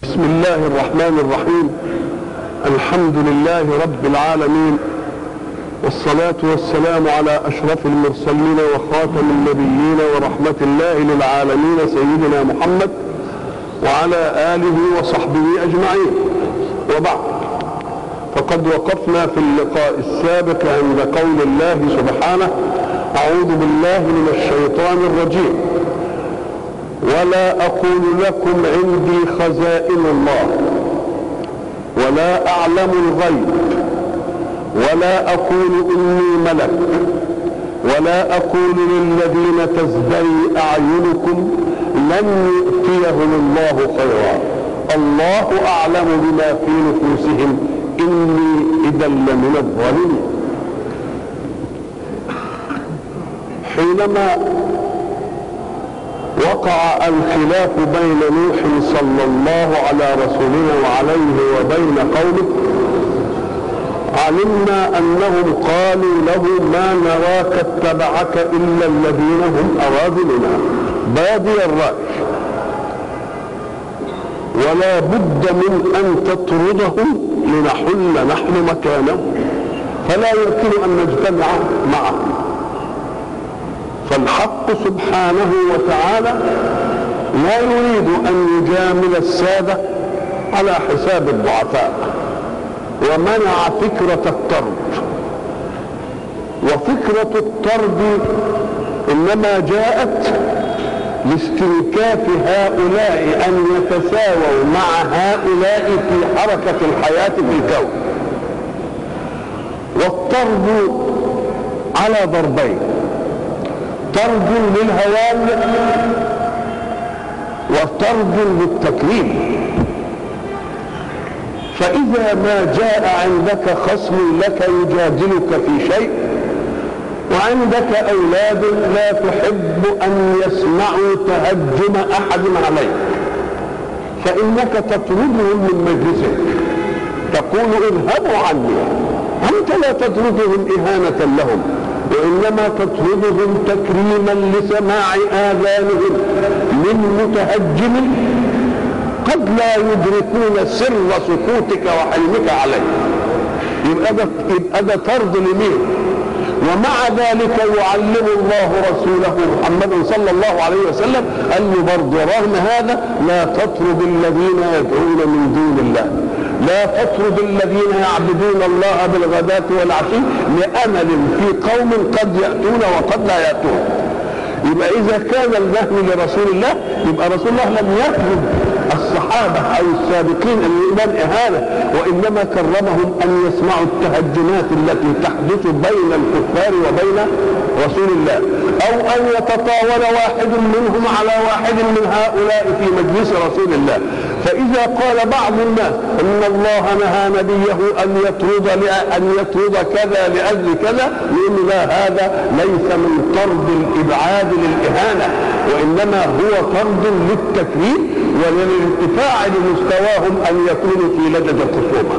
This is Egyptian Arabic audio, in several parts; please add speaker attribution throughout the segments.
Speaker 1: بسم الله الرحمن الرحيم الحمد لله رب العالمين والصلاة والسلام على أشرف المرسلين وخاتم النبيين ورحمة الله للعالمين سيدنا محمد وعلى آله وصحبه أجمعين وبعد فقد وقفنا في اللقاء السابق عند قول الله سبحانه أعوذ بالله من الشيطان الرجيم ولا أقول لكم عندي خزائن الله ولا أعلم الغيب ولا أقول إني ملك ولا أقول للذين تزدري أعينكم لن يؤتيهم الله خيرا الله أعلم بما في نفوسهم إني إذا لمن الظالمين حينما وقع الخلاف بين نوح صلى الله على رسولنا وعليه وبين قومه علمنا انهم قالوا له ما نراك اتبعك الا الذين هم اراذلنا بادي الراي ولا بد من ان تطردهم لنحل نحن مكانهم فلا يمكن ان نجتمع معهم فالحق سبحانه وتعالى لا يريد ان يجامل الساده على حساب الضعفاء ومنع فكره الطرد وفكره الطرد انما جاءت لاستنكاف هؤلاء ان يتساووا مع هؤلاء في حركه الحياه في الكون والطرد على ضربين طرد للهوان وطرد للتكريم فإذا ما جاء عندك خصم لك يجادلك في شيء وعندك أولاد لا تحب أن يسمعوا تهجم أحد عليك فإنك تطردهم من مجلسك تقول اذهبوا عني أنت لا تطردهم إهانة لهم وإنما تطردهم تكريما لسماع آذانهم من متهجم قد لا يدركون سر سكوتك وحلمك عليه يبقى ده يبقى ده طرد لمين؟ ومع ذلك يعلم الله رسوله محمد صلى الله عليه وسلم أن برضه رغم هذا لا تطرد الذين يدعون من دون الله لا تطرد الذين يعبدون الله بالغداة والعشي لأمل في قوم قد يأتون وقد لا يأتون يبقى إذا كان النهي لرسول الله يبقى رسول الله لم يطلب الصحابة أو السابقين الإيمان إهانة وإنما كرمهم أن يسمعوا التهجمات التي تحدث بين الكفار وبين رسول الله أو أن يتطاول واحد منهم على واحد من هؤلاء في مجلس رسول الله فإذا قال بعض الناس أن الله نهى نبيه أن يطرد أن يطرد كذا لأجل كذا لأن لا هذا ليس من طرد الإبعاد للإهانة وإنما هو طرد للتكريم وللارتفاع لمستواهم أن يكونوا في لجد الخصومة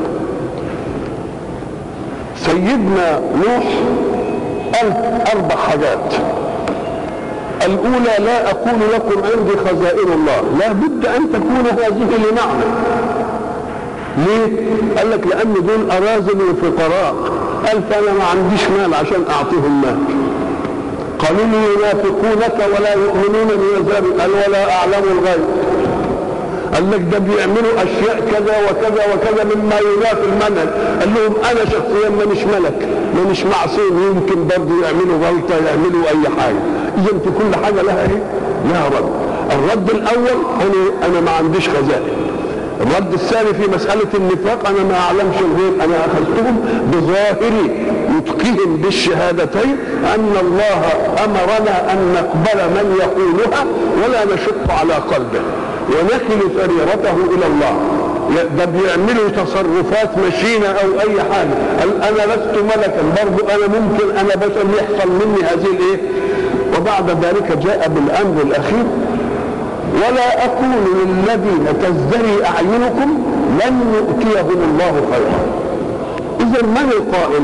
Speaker 1: سيدنا نوح قال أربع حاجات الأولى لا أقول لكم عندي خزائن الله لا بد أن تكون هذه لنعمة ليه؟ قال لك لأن دول أراذل وفقراء قال فأنا ما عنديش مال عشان أعطيهم مال قالوا لي ينافقونك ولا يؤمنون بمذهب قال ولا أعلم الغيب قال لك ده بيعملوا اشياء كذا وكذا وكذا مما ينافي المنهج قال لهم انا شخصيا مانيش ملك مانيش معصوم يمكن برضه يعملوا غلطه يعملوا اي حاجه اذا في كل حاجه لها ايه؟ لها رد الرد الاول انا انا ما عنديش خزائن الرد الثاني في مسألة النفاق أنا ما أعلمش الغيب أنا أخذتهم بظاهر نطقهم بالشهادتين أن الله أمرنا أن نقبل من يقولها ولا نشق على قلبه ونكل سريرته الى الله ده بيعملوا تصرفات مشينة او اي حاجة قال انا لست ملكا برضو انا ممكن انا بشر يحصل مني هذه الايه وبعد ذلك جاء بالامر الاخير ولا اقول للذين تزدري اعينكم لن يؤتيهم الله خيرا اذا من القائل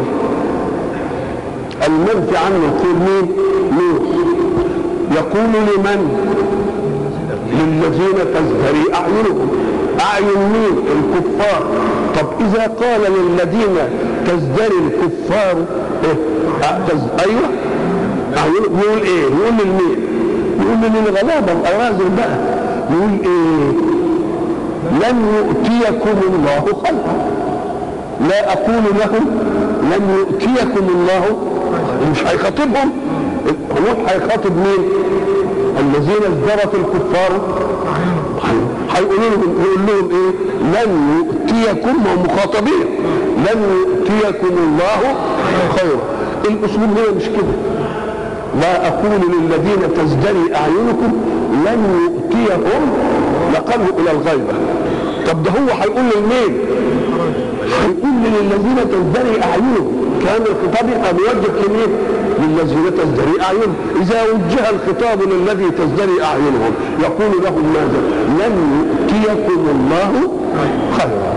Speaker 1: المنفي عنه القول مين نوح يقول لمن للذين تزدري اعينهم اعين مين الكفار طب اذا قال للذين تزدري الكفار إيه؟ تز... ايوه أعين- يقول ايه يقول للمين يقول للغلابه الارازل بقى يقول ايه لن يؤتيكم الله خيرا لا اقول لهم لن يؤتيكم الله مش هيخاطبهم نوح هيخاطب مين الذين ازدرت الكفار هيقولوا لهم يقول لهم ايه لن يؤتيكم ومخاطبين لن يؤتيكم الله خيرا الاسلوب هنا مش كده لا اقول للذين تزدري اعينكم لن يؤتيهم نقله الى الغيبه طب ده هو هيقول لمين هيقول للذين تزدري اعينهم كان الخطاب يبقى موجه لمين للذين تزدري اعينهم اذا وجه الخطاب للذي تزدري اعينهم يقول لهم ماذا لن يؤتيكم الله خيرا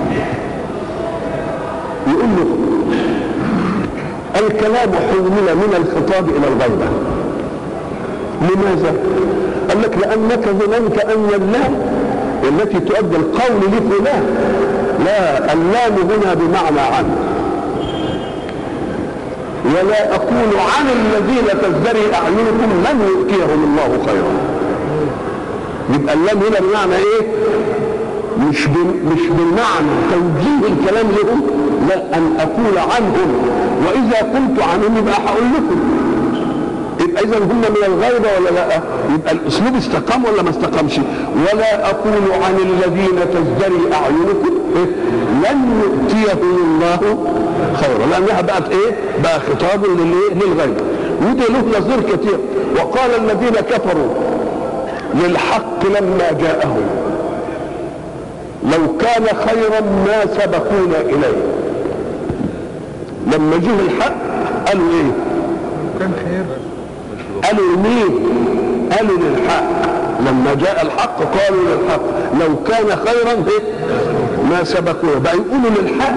Speaker 1: يقول له الكلام حول من الخطاب الى الغيبه لماذا قال لك لانك ظننت ان اللام التي تؤدي القول لفلان لا اللام هنا بمعنى عن ولا اقول عن الذين تزدري اعينكم لن يؤتيهم الله خيرا يبقى اللام هنا بمعنى ايه مش بم- مش بمعنى توجيه الكلام لهم لا ان اقول عنهم واذا قلت عنهم يبقى هقول لكم يبقى اذا هم من الغيبه ولا لا يبقى الاسلوب استقام ولا ما استقامش ولا اقول عن الذين تزدري اعينكم إيه؟ لن يؤتيهم الله خيرا لانها بقت ايه بقى خطاب للايه للغيبه وده له نظير كثير وقال الذين كفروا للحق لما جاءهم لو كان خيرا ما سبقونا اليه لما جه الحق قالوا ايه
Speaker 2: كان خير
Speaker 1: قالوا لمين قالوا للحق لما جاء الحق قالوا للحق لو كان خيرا إيه؟ ما سبقونا بقى يقولوا للحق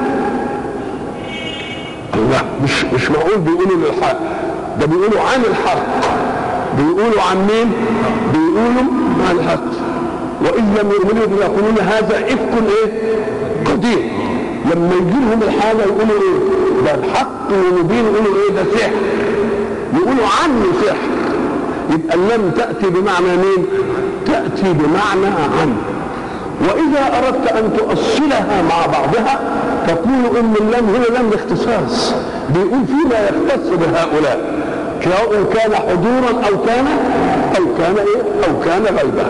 Speaker 1: الله مش مش معقول بيقولوا للحق ده بيقولوا عن الحق بيقولوا عن مين بيقولوا عن الحق وإذ لم يؤمنوا بما يقولون هذا إفك إيه قدير لما يجي لهم الحاجة يقولوا إيه ده الحق ومبين يقولوا إيه ده سحر يقولوا عنه سحر يبقى اللم تأتي بمعنى مين تأتي بمعنى عنه وإذا أردت أن تؤصلها مع بعضها تقول إن اللام هنا لام الاختصاص بيقول فيما يختص بهؤلاء سواء كان حضورا أو كان أو كان إيه أو كان غيبا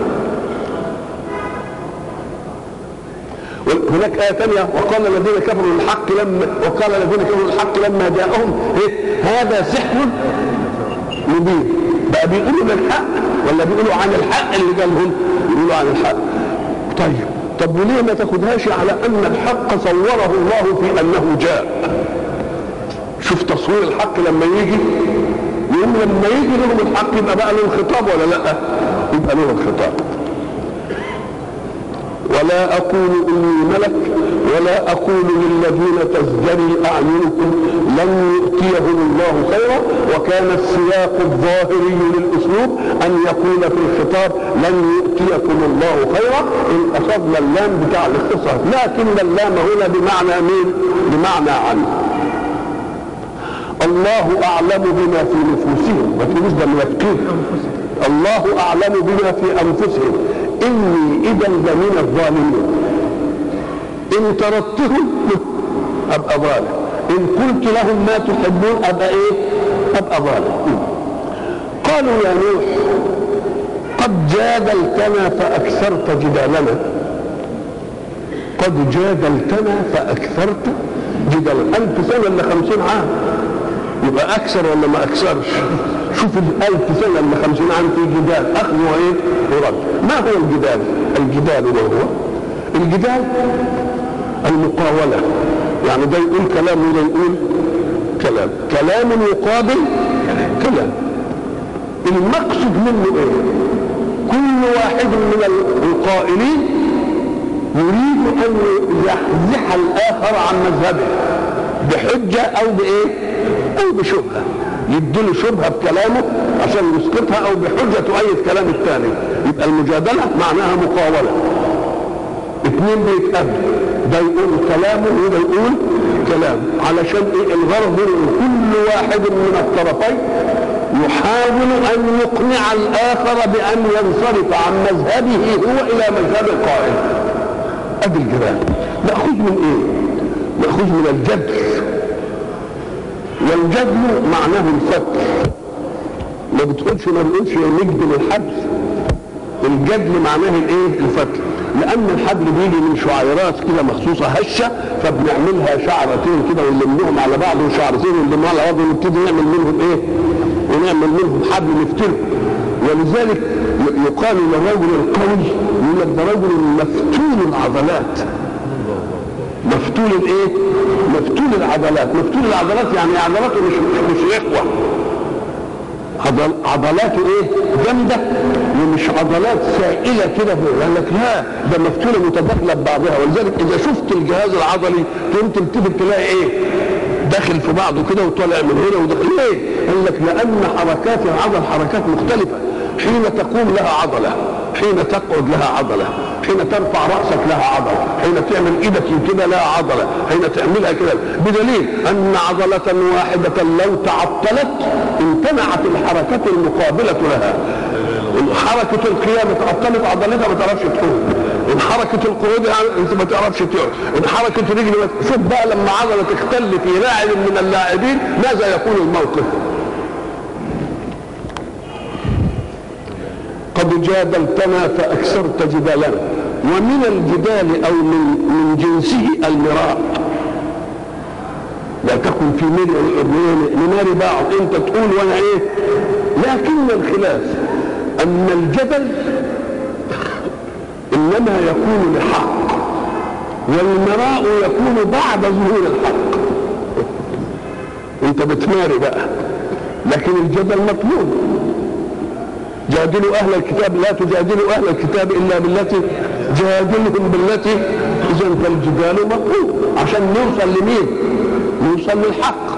Speaker 1: هناك آية ثانية وقال الذين كفروا للحق لما وقال الذين كفروا للحق لما جاءهم إيه هذا سحر مبين بقى بيقولوا للحق ولا بيقولوا عن الحق اللي قالهم بيقولوا عن الحق طيب طب وليه ما تاخدهاش على ان الحق صوره الله في انه جاء شوف تصوير الحق لما يجي يقوم لما يجي لهم الحق يبقى بقى له الخطاب ولا لا يبقى له الخطاب ولا أقول إني ملك ولا أقول للذين تزدري أعينكم لن يؤتيهم الله خيرا وكان السياق الظاهري للأسلوب أن يقول في الخطاب لن يؤتيكم الله خيرا إن أخذنا اللام بتاع الاختصاص لكن اللام هنا بمعنى مين؟ بمعنى عنه الله أعلم بما في نفوسهم ما في ده من التوب الله أعلم بما في أنفسهم إني إذا لمن الظالمين إن تركتهم أبقى ظالم إن قلت لهم ما تحبون أبقى إيه أبقى ظالم قالوا يا نوح قد جادلتنا فأكثرت جدالنا قد جادلتنا فأكثرت جدالنا ألف سنة إلا خمسين عام يبقى أكثر ولا ما أكثرش شوف الألف سنة إلا خمسين عام في جدال أخذ وإيه ورد ما هو الجدال الجدال ما هو الجدال المقاولة يعني ده يقول كلام وده يقول كلام كلام يقابل كلام المقصد منه ايه كل واحد من القائلين يريد ان يزحزح الاخر عن مذهبه بحجه او بايه او بشبهه يديله شبهه بكلامه عشان يسقطها او بحجه تؤيد كلام الثاني يبقى المجادله معناها مقاوله اثنين بيتقابلوا ده يقول كلامه وده يقول كلام علشان ايه الغرض ان كل واحد من الطرفين يحاول ان يقنع الاخر بان ينصرف عن مذهبه هو الى مذهب القائل ادي الجدال ماخوذ من ايه ماخوذ من الجدل والجدل معناه الفتح ما بتقولش ما بنقولش نجدل الحبل الجدل معناه الايه الفتح لان الحبل بيجي من شعيرات كده مخصوصه هشه فبنعملها شعرتين كده ونلمهم على بعض وشعرتين ونلمهم على بعض ونبتدي نعمل منهم ايه ونعمل منهم حبل نفتره ولذلك يقال للرجل القوي يقول لك ده رجل مفتول العضلات مفتول الايه مفتول العضلات مفتول العضلات يعني عضلاته مش مش اخوه عضل عضلاته ايه جامده ومش عضلات سائله كده قال لك لا ده مفتوله متداخله ببعضها ولذلك اذا شفت الجهاز العضلي تقوم تلتفت تلاقي ايه داخل في بعضه كده وطالع من هنا وداخل ليه؟ قال لك لان حركات العضل حركات مختلفه حين تقوم لها عضله حين تقعد لها عضله حين ترفع راسك لها عضله حين تعمل ايدك كده لها عضله حين تعملها كده بدليل ان عضله واحده لو تعطلت امتنعت الحركه المقابله لها حركة القيام اتعطلت عضلتها ما تعرفش تقوم ان حركة القعود انت ما تعرفش تقعد ان حركة رجل شوف بقى لما عضلة تختل في لاعب من اللاعبين ماذا يكون الموقف قد جادلتنا فاكثرت جدالنا ومن الجدال او من من جنسه المراء لا تكن في ملء نماري بعض انت تقول وانا ايه لكن الخلاف ان الجدل انما يكون لحق والمراء يكون بعد ظهور الحق انت بتماري بقى لكن الجدل مطلوب جادلوا اهل الكتاب لا تجادلوا اهل الكتاب الا بالتي جادلهم بالتي اذا فالجدال مطلوب عشان نوصل لمين نوصل للحق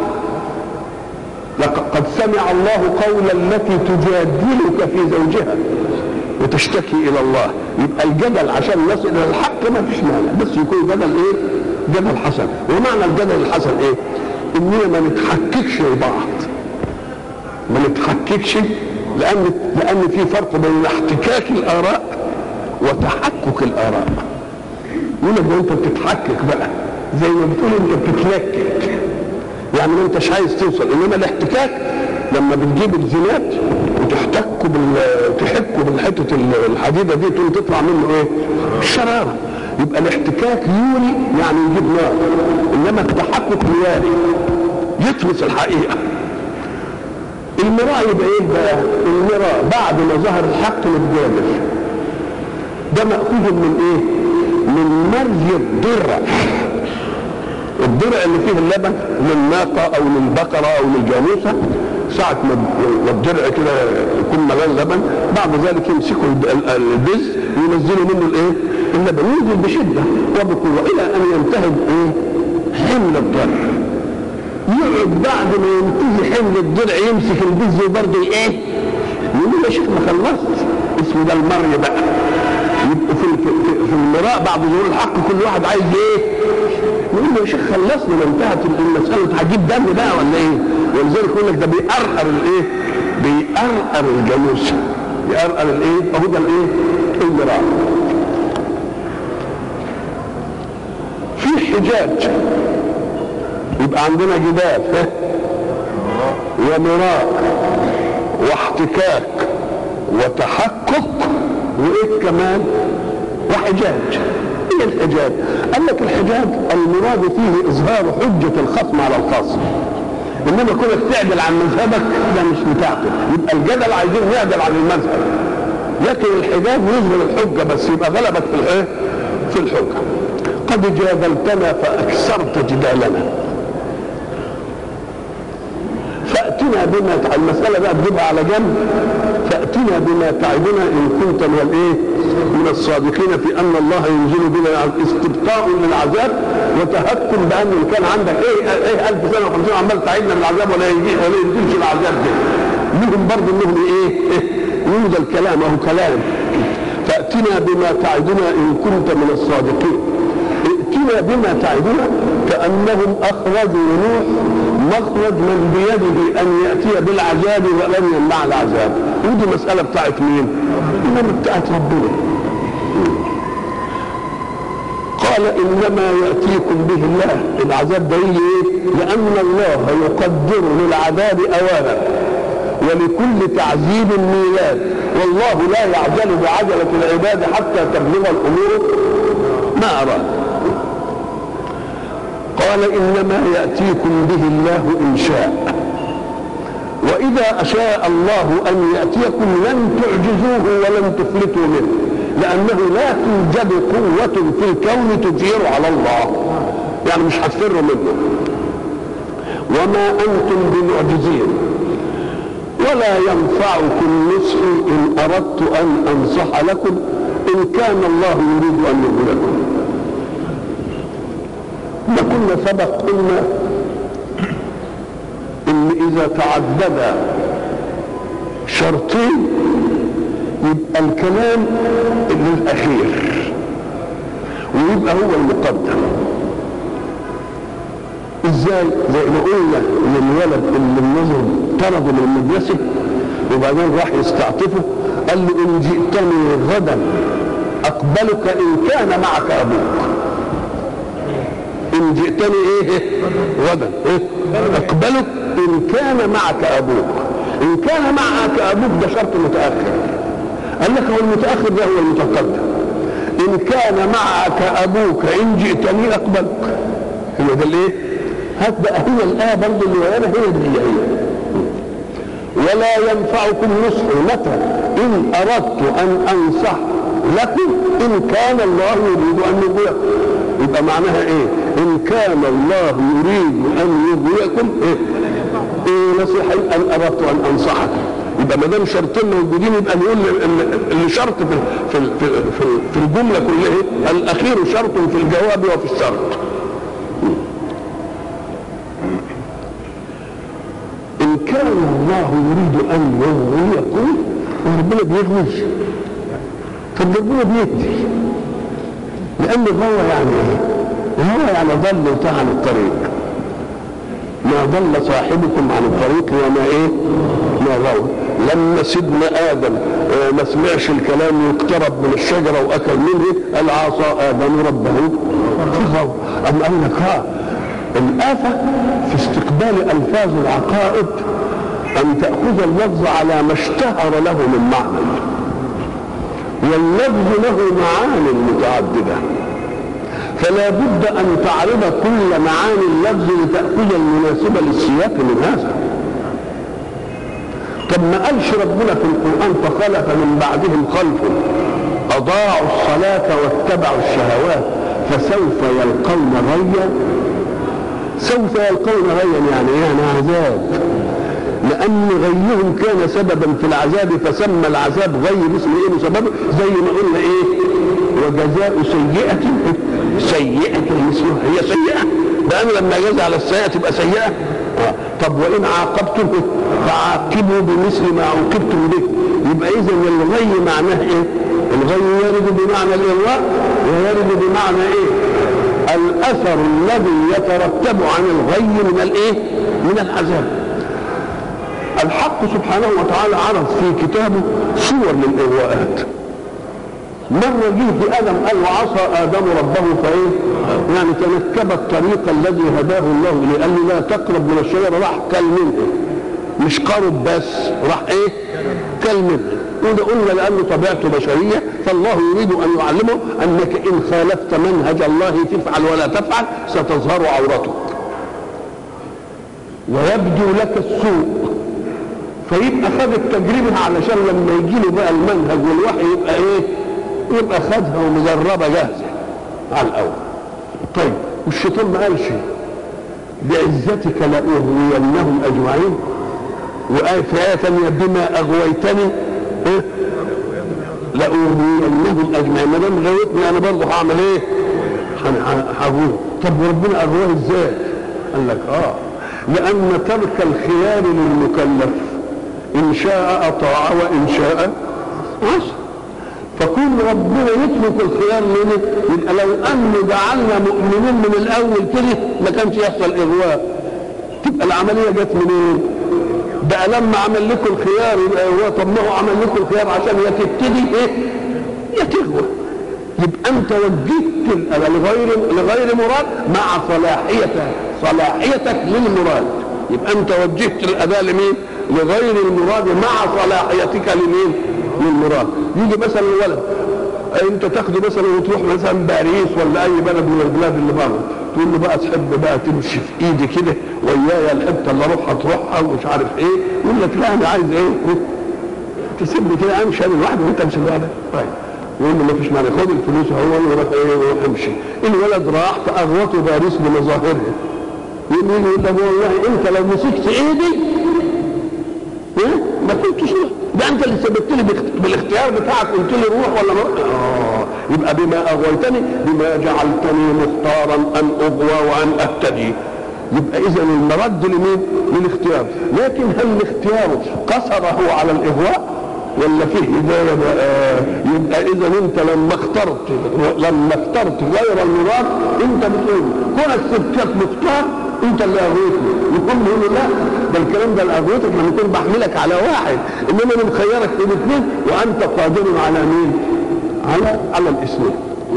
Speaker 1: لقد سمع الله قول التي تجادلك في زوجها وتشتكي الى الله يبقى الجدل عشان نصل الى الحق ما فيش مانع بس يكون جدل ايه جدل حسن ومعنى الجدل الحسن ايه اننا ما نتحككش لبعض ما نتحككش لان لان في فرق بين احتكاك الاراء وتحكك الاراء يقول لك انت بتتحكك بقى زي ما بتقول انت بتتلكك يعني ما انتش عايز توصل انما الاحتكاك لما بتجيب الزنات وتحتكوا بال تحكوا بالحته الحديده دي تقوم تطلع منه ايه؟ الشراره يبقى الاحتكاك يوري يعني يجيب نار انما التحكك ياري يطمس الحقيقه المراء يبقى ايه بقى؟ المراء بعد ما ظهر الحق نتجادل ده مأخوذ من ايه؟ من مرج الضرع الضرع اللي فيه اللبن للناقة أو للبقرة أو للجاموسة ساعة ما الضرع كده يكون ملان لبن بعد ذلك يمسكوا البز وينزلوا منه الايه؟ اللبن ينزل بشدة وبقوة إلى أن ينتهي ايه؟ حمل الضرع يقعد بعد ما ينتهي حمل الضرع يمسك البز وبرضه ايه؟ يقول يا شيخ ما خلصت اسمه ده المري بقى يبقوا في في المراء بعد ظهور الحق كل واحد عايز ايه؟ يقول له يا شيخ خلصنا ما انتهت المساله هتجيب دم بقى ولا ايه؟ ولذلك يقول لك ده بيقرقر الايه؟ بيقرقر الجاموسه يقرقر الايه؟ اهو ده الايه؟ المراء في حجاج يبقى عندنا جدال ومراء واحتكاك وتحقق وايه كمان وحجاج ايه الحجاج قال لك الحجاج المراد فيه اظهار حجة الخصم على الخصم انما كونك تعدل عن مذهبك ده مش بتاعته يبقى الجدل عايزين نعدل عن المذهب لكن الحجاج يظهر الحجة بس يبقى غلبك في الايه في الحجة قد جادلتنا فاكثرت جدالنا فاتنا بما المسألة بقى تجيبها على جنب فاتنا بما تعدنا ان كنت من الايه من الصادقين في ان الله ينزل بنا استبطاء للعذاب وتهكم بان إن كان عندك ايه ايه 1000 سنه و50 عمال تعيدنا من العذاب ولا يجي ولا ينزلش العذاب ده لهم برضه انهم ايه؟ إيه؟ يوجد الكلام اهو كلام فاتنا بما تعدنا ان كنت من الصادقين ائتنا بما تعدنا كانهم اخرجوا نوح مخرج من بيده ان ياتي بالعذاب ولن يمنع العذاب ودي مساله بتاعت مين؟ انما بتاعت ربنا قال انما ياتيكم به الله العذاب ده يجي ايه؟ لان الله يقدر للعذاب اوامر ولكل تعذيب ميلاد والله لا يعجل بعجلة العباد حتى تبلغ الأمور ما أراد قال إنما يأتيكم به الله إن شاء وإذا أشاء الله أن يأتيكم لن تعجزوه ولن تفلتوا منه لأنه لا توجد قوة في الكون تجير على الله يعني مش هتفروا منه وما أنتم بمعجزين ولا ينفعكم نصحي إن أردت أن أنصح لكم إن كان الله يريد أن يغفركم ما كنا سبق قلنا إن إذا تعدد شرطين يبقى الكلام للأخير ويبقى هو المقدم ازاي زي ما قلنا ان الولد اللي النظر طرده من المدرسه وبعدين راح يستعطفه قال له ان جئتني غدا اقبلك ان كان معك ابوك ان جئتني ايه غدا إيه؟ اقبلك ان كان معك ابوك ان كان معك ابوك ده شرط متاخر قال لك هو المتاخر ده هو المتقدم ان كان معك ابوك ان جئتني اقبلك هو ده الايه هات بقى هي الآية برضه اللي ورانا هي دي هي ولا ينفعكم نصحي متى إن أردت أن أنصح لكم إن كان الله يريد أن يغويكم يبقى معناها إيه؟ إن كان الله يريد أن يغويكم إيه؟ إيه نصيحة أن أردت أن أنصحكم يبقى ما دام شرطين موجودين يبقى نقول اللي شرط في في في, في, في الجمله كلها الاخير شرط في الجواب وفي الشرط إن كان الله يريد أن يغويكم وربنا بيغوي طب ربنا بيدي لأن الغوى يعني إيه؟ الغوى يعني ضل وتاه عن الطريق ما ضل صاحبكم عن الطريق وما إيه؟ ما غوى لما سيدنا آدم ما سمعش الكلام يقترب من الشجرة وأكل منه قال عصى آدم ربه فغوى أم قال لك ها الآفة في استقبال ألفاظ العقائد أن تأخذ اللفظ على ما اشتهر له من معنى واللفظ له معان متعددة فلا بد أن تعرض كل معاني اللفظ لتأخذ المناسبة للسياق من هذا طب ما قالش ربنا في القرآن فخلف من بعدهم خلف أضاعوا الصلاة واتبعوا الشهوات فسوف يلقون غيا سوف يلقون غيا يعني يعني عذاب لأن غيهم كان سببا في العذاب فسمى العذاب غي باسم ايه سببه زي ما قلنا ايه وجزاء سيئة سيئة مثلها هي سيئة لأن لما جاز على السيئة تبقى سيئة آه. طب وإن عاقبتم فعاقبوا بمثل ما عوقبتم به يبقى إذا الغي معناه إيه؟ الغي يرد بمعنى الإغواء ويرد بمعنى إيه؟ الاثر الذي يترتب عن الغي من الايه من العذاب الحق سبحانه وتعالى عرض في كتابه صور للاغواءات مرة جه في آدم قال وعصى آدم ربه فإيه؟ يعني تنكب الطريق الذي هداه الله إليه، قال له لا تقرب من الشجرة راح كل منه. مش قرب بس، راح إيه؟ كل منه. وده قلنا لأنه طبيعته بشرية فالله يريد أن يعلمه أنك إن خالفت منهج الله تفعل ولا تفعل ستظهر عورتك ويبدو لك السوء فيبقى خد التجربة علشان لما يجي له بقى المنهج والوحي يبقى ايه؟ يبقى خدها ومجربة جاهزة على الأول. طيب والشيطان ما قالش بعزتك لأغوينهم أجمعين وآية في آية ثانية بما أغويتني إيه؟ لأغوينهم أجمعين ما دام غويتني أنا برضه هعمل إيه؟ هغوي طب وربنا أغواه إزاي؟ قال لك آه لأن ترك الخيار للمكلف إن شاء أطاع وإن شاء عصى فكون ربنا يترك الخيار لنا يبقى لو أن جعلنا مؤمنين من الأول كده ما كانش يحصل إغواء تبقى العملية جت منين؟ بقى لما عمل لكم الخيار يبقى هو طب ما هو عمل لكم الخيار عشان يا تبتدي ايه؟ يا تغوى يبقى انت وجهت الأذى لغير لغير مراد مع صلاحيتك صلاحيتك للمراد يبقى انت وجهت الاداء لمين؟ لغير المراد مع صلاحيتك لمين؟ للمراد يجي مثلا الولد انت تاخده مثلا وتروح مثلا باريس ولا اي بلد من البلاد اللي بره تقول له بقى تحب بقى تمشي في ايدي كده ويايا الحته اللي اروحها تروحها ومش عارف ايه يقول لك لا انا عايز ايه تسيبني كده امشي انا لوحدي وانت امشي لوحدك طيب يقول له ما فيش مانع خد الفلوس اهو وروح ايه وروح امشي الولد راح فاغوته باريس بمظاهرها يقول له يقول له والله انت لو مسكت ايدي ايه ما كنتش ده انت اللي سببت لي بالاختيار بتاعك قلت لي روح ولا ما اه يبقى بما اغويتني بما جعلتني مختارا ان اغوى وان اهتدي يبقى اذا المرد لمين؟ للاختيار لكن هل الاختيار قصره على الاغواء ولا فيه هدايه بقى يبقى اذا انت لما اخترت لما اخترت غير المراد انت بتقول كونك سبتك مختار انت اللي اغويتني يكون يقول لا ده الكلام ده اللي اغويتك لما يكون بحملك على واحد انما انا مخيرك بين اثنين وانت قادر على مين؟ على على الاثنين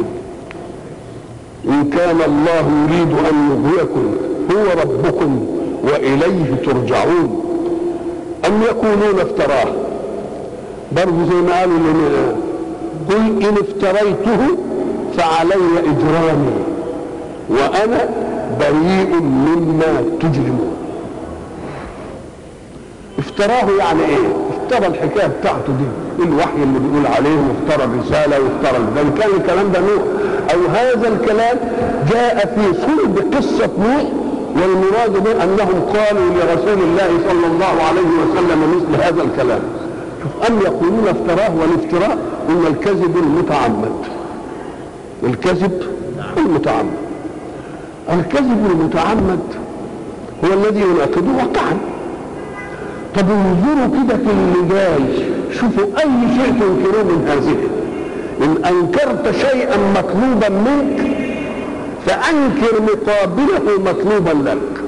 Speaker 1: ان كان الله يريد ان يغويكم هو ربكم واليه ترجعون ام يقولون افتراه برضه زي ما قالوا لنا قل ان افتريته فعلي اجرامي وانا بريء مما تجرمون افتراه يعني ايه افترى الحكايه بتاعته دي الوحي اللي بيقول عليه وافترى الرساله وافترى ده كان الكلام ده نوح او هذا الكلام جاء في صلب قصه نوح والمراد به انهم قالوا لرسول الله صلى الله عليه وسلم مثل هذا الكلام ام يقولون افتراه والافتراء ان الكذب المتعمد الكذب المتعمد الكذب المتعمد هو الذي يناقض واقعا طب انظروا كده في اللي جاي شوفوا اي شيء تنكروه من هذه ان انكرت شيئا مطلوبا منك فانكر مقابله مطلوبا لك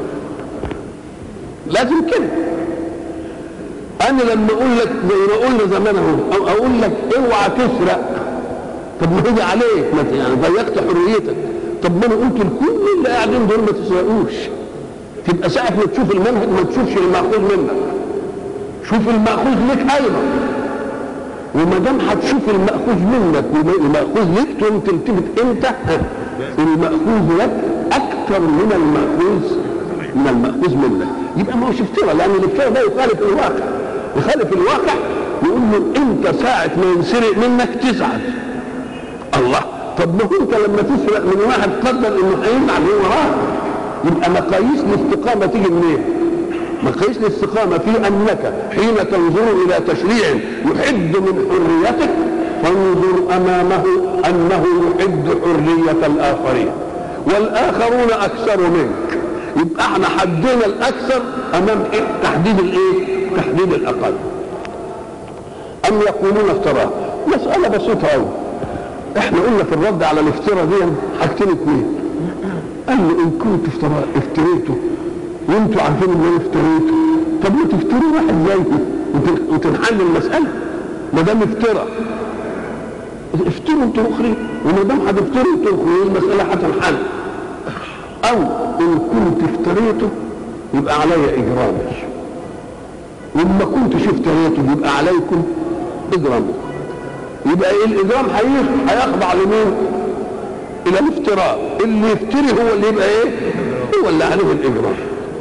Speaker 1: لازم كده انا لما اقول لك زي ما قلنا زمان اهو او اقول لك اوعى تسرق طب ما هي عليك ما يعني ضيقت حريتك طب ما انا قلت لكل اللي قاعدين دول ما تسرقوش تبقى ساعة ما تشوف المنهج ما تشوفش المأخوذ منك شوف المأخوذ لك ايضا وما دام هتشوف المأخوذ منك والمأخوذ لك تقوم تلتفت انت المأخوذ لك اكثر من المأخوذ من المأخوذ منك يبقى ما هو افتراء لان الافتراء ده يخالف الواقع يخالف الواقع يقول له انت ساعة ما ينسرق منك تزعل الله طب ما هو انت لما تسرق من واحد قدر انه هيزعل هو وراه يبقى مقاييس الاستقامة تيجي منين؟ مقاييس الاستقامة في أنك حين تنظر إلى تشريع يحد من حريتك فانظر أمامه أنه يحد حرية الآخرين والآخرون أكثر منك يبقى احنا حدينا الأكثر أمام إيه؟ تحديد الإيه؟ تحديد الأقل أم يقولون افتراه مسألة بسيطة أوي احنا قلنا في الرد على الافتراء دي حاجتين اثنين قال له ان كنت افترا افتريته وانتوا عارفين ان انا افتريته طب ما تفتروا واحد زيي وتنحل المساله ما دام افترى افتروا انتوا اخرين وما دام هتفتروا انتوا اخرين المساله هتنحل او ان كنت افتريته يبقى علي اجرامي وان ما كنتش افتريته يبقى عليكم اجرامي يبقى ايه الاجرام هيخضع لمين؟ الى الافتراء اللي يفتري هو اللي يبقى ايه؟ هو اللي عليه الاجرام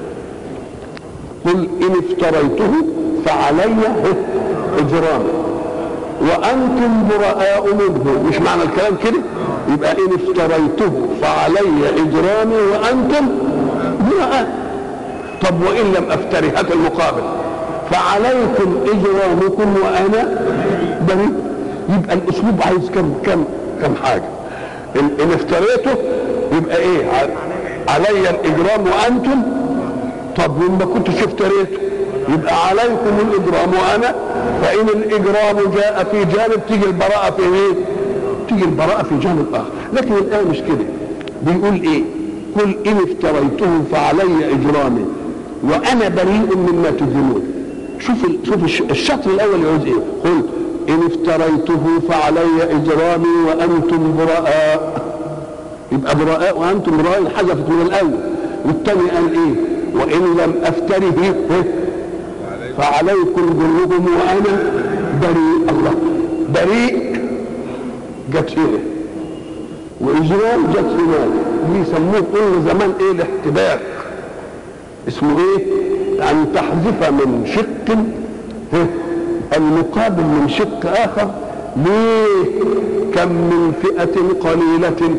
Speaker 1: قل ان افتريته فعلي اجرامي وانتم براء منه مش معنى الكلام كده يبقى ان افتريته فعلي اجرامي وانتم براء طب وان لم افتري هات المقابل فعليكم اجرامكم وانا بريء يبقى الاسلوب عايز كم كم كم حاجه ان, إن افتريته يبقى ايه علي الاجرام وانتم طب وما كنتش افتريته يبقى عليكم الاجرام وانا فان الاجرام جاء في جانب تيجي البراءه في ايه تيجي البراءه في جانب اخر لكن الايه مش كده بيقول ايه قل ان افتريته فعلي اجرامي وانا بريء مما تجرمون شوف شوف الشطر الاول يعود ايه قل ان افتريته فعلي اجرامي وانتم براء يبقى براء وانتم براء حذفت من الاول والثاني قال ايه وان لم افتره فعليكم جنوبهم وانا بريء الله بريء جت هنا واجرام جت هناك دي يسموه كل زمان ايه الاحتباك اسمه ايه ان تحذف من شق المقابل من شق اخر ليه كم من فئة قليلة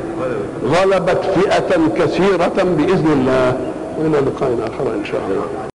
Speaker 1: غلبت فئة كثيرة بإذن الله وإلى لقاء آخر إن شاء الله